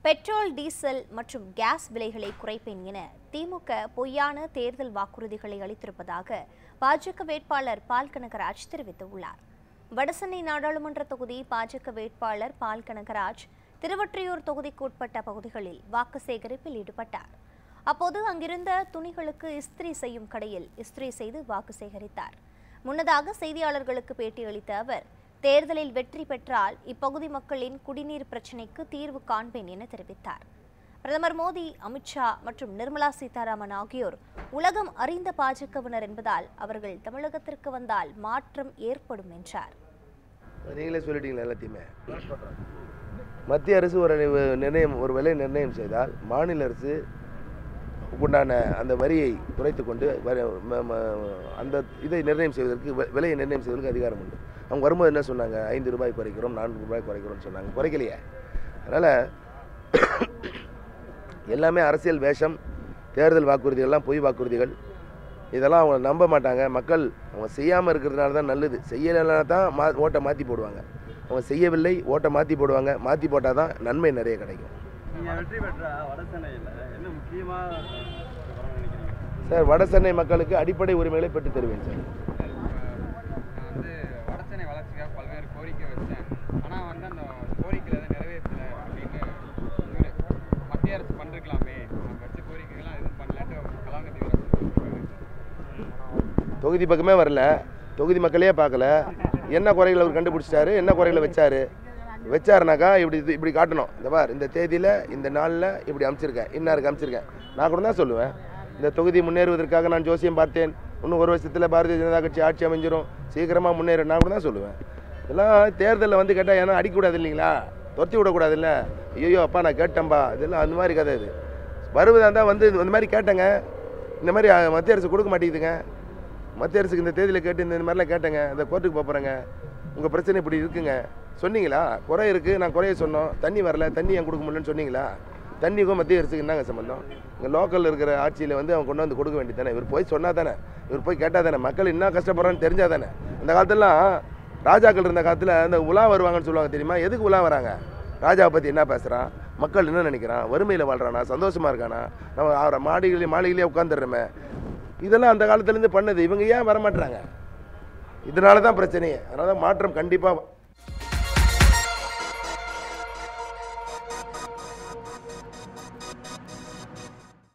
Petrol diesel மற்றும் case விலைகளை குறைப்பேன் என திமுக பொய்யான தேர்தல் வாக்குறுதிகளை அளித்திருப்பதாக பாஜக வேட்பாளர் பால் கனகராஜ் தெரிவித்துள்ளார் வடசென்னை நாடாளுமன்ற தொகுதி பாஜக வேட்பாளர் பால் கனகராஜ் திருவொற்றியூர் தொகுதிக்கு உட்பட்ட பகுதிகளில் வாக்கு சேகரிப்பில் ஈடுபட்டார் அப்போது அங்கிருந்த துணிகளுக்கு இஸ்திரி செய்யும் கடையில் இஸ்திரி செய்து வாக்கு சேகரித்தார் முன்னதாக செய்தியாளர்களுக்கு பேட்டியளித்த அவர் தேர்தலில் வெற்றி பெற்றால் இப்பகுதி மக்களின் குடிநீர் பிரச்சினைக்கு தீர்வு காண்பேன் என தெரிவித்தார் பிரதமர் மோடி அமித்ஷா மற்றும் நிர்மலா சீதாராமன் ஆகியோர் உலகம் அறிந்த பாஜகவினர் என்பதால் அவர்கள் தமிழகத்திற்கு வந்தால் மாற்றம் ஏற்படும் என்றார் நீங்களே சொல்லிட்டீங்களா எல்லாத்தையுமே மத்திய அரசு ஒரு நி- நிர்ணயம் ஒரு விலை நிர்ணயம் செய்தால் மாநில அரசு உண்டான அந்த வரியை குறைத்து கொண்டு வரி- ம- ம- அந்த இதை நிர்ணயம் செய்வதற்கு வி- விலையை நிர்ணயம் செய்வதற்கு அதிகாரம் உண்டு அவங்க வரும்போது என்ன சொன்னாங்க ஐந்து ரூபாய் குறைக்கிறோம் நான்கு ரூபாய் குறைக்கிறோம்னு சொன்னாங்க குறைக்கலையே அதனால் எல்லாமே அரசியல் வேஷம் தேர்தல் வாக்குறுதிகள் எல்லாம் பொய் வாக்குறுதிகள் இதெல்லாம் அவங்க நம்ப மாட்டாங்க மக்கள் அவங்க செய்யாமல் இருக்கிறதுனால தான் நல்லது செய்யலைன்னா தான் மா ஓட்டை மாற்றி போடுவாங்க அவங்க செய்யவில்லை ஓட்டை மாற்றி போடுவாங்க மாற்றி போட்டால் தான் நன்மை நிறைய கிடைக்கும் நீங்கள் வெற்றி பெற்ற வட சென்னையில் என்ன முக்கியமாக நினைக்கிறீங்க சார் வட சென்னை மக்களுக்கு அடிப்படை உரிமைகளை பெற்றுத் தருவேன் சார் நான் வந்து வடசென்னை வளர்ச்சிக்காக பல்வேறு கோரிக்கை வச்சேன் ஆனால் வந்து அந்த கோரிக்கையில் எதுவும் நிறைவேற்றலை அப்படின்னு இவரு மத்திய அரசு பண்ணிருக்கலாமே நம்ம வச்ச கோரிக்கைகள்லாம் எதுவும் பண்ணலான்ட்டு கலாநிதி வீரன் சொல்லியிருக்காரு. தொகுதி பக்கமே வரல தொகுதி மக்களையே பார்க்கல என்ன குறைகளை அவர் கண்டுபிடிச்சிட்டாரு என்ன குறைகளை வச்சாரு வச்சாருனாக்கா இப்படி இது இப்படி காட்டணும் இந்த பார் இந்த தேதியில் இந்த நாளில் இப்படி அமைச்சிருக்கேன் இன்னாருக்கு அமைச்சிருக்கேன் நான் கூட தான் சொல்லுவேன் இந்த தொகுதி முன்னேறுவதற்காக நான் ஜோசியம் பார்த்தேன் இன்னும் ஒரு வருஷத்தில் பாரதிய ஜனதா கட்சி ஆட்சி அமைஞ்சிரும் சீக்கிரமாக முன்னேறும் நான் கூட தான் சொல்லுவேன் இதெல்லாம் தேர்தலில் வந்து கேட்டால் ஏன்னா அடிக்கக்கூடாது இல்லைங்களா துரத்தி விடக்கூடாதுல்ல ஐயோ அப்பா நான் கேட்டேன்பா இதெல்லாம் அந்த மாதிரி கதை இது வருவதா இருந்தால் வந்து இந்த மாதிரி கேட்டேங்க இந்த மாதிரி அஹ், மத்திய அரசு கொடுக்க மாட்டேங்குதுங்க மத்திய அரசுக்கு இந்த தேதியில் கேட்டு இந்த மாதிரிலாம் கேட்டேங்க இந்த கோர்ட்டுக்கு போக போகிறேங்க உங்கள் பிரச்சனை இப்படி இருக்குங்க சொன்னீங்களா குறை இருக்குது நான் குறைய சொன்னோம் தண்ணி வரல தண்ணி ஏன் கொடுக்க முடியலன்னு சொன்னீங்களா தண்ணிக்கும் மத்திய அரசுக்கு என்னங்க சம்மந்தம் இங்கே லோக்கலில் இருக்கிற ஆட்சியில் வந்து அவங்க கொண்டு வந்து கொடுக்க வேண்டியது தானே இவர் போய் சொன்னால் தானே இவர் போய் கேட்டால் தானே மக்கள் என்ன கஷ்டப்படுறான்னு தெரிஞ்சால் தானே அந்த காலத்துலலாம் ராஜாக்கள் இருந்த காலத்தில் இந்த உலா வருவாங்கன்னு சொல்லுவாங்க தெரியுமா எதுக்கு உலா வராங்க ராஜாவை பற்றி என்ன பேசுகிறான் மக்கள் என்ன நினைக்கிறான் வறுமையில் வாழ்கிறானா சந்தோஷமாக இருக்கானா நம்ம அவரை மாடிகளே மாளிகையிலே உட்காந்துடுறோமே இதெல்லாம் அந்த காலத்துலேருந்து பண்ணது இவங்க ஏன் வரமாட்டுறாங்க இதனால தான் பிரச்சனையே அதனால தான் மாற்றம் கண்டிப்பாக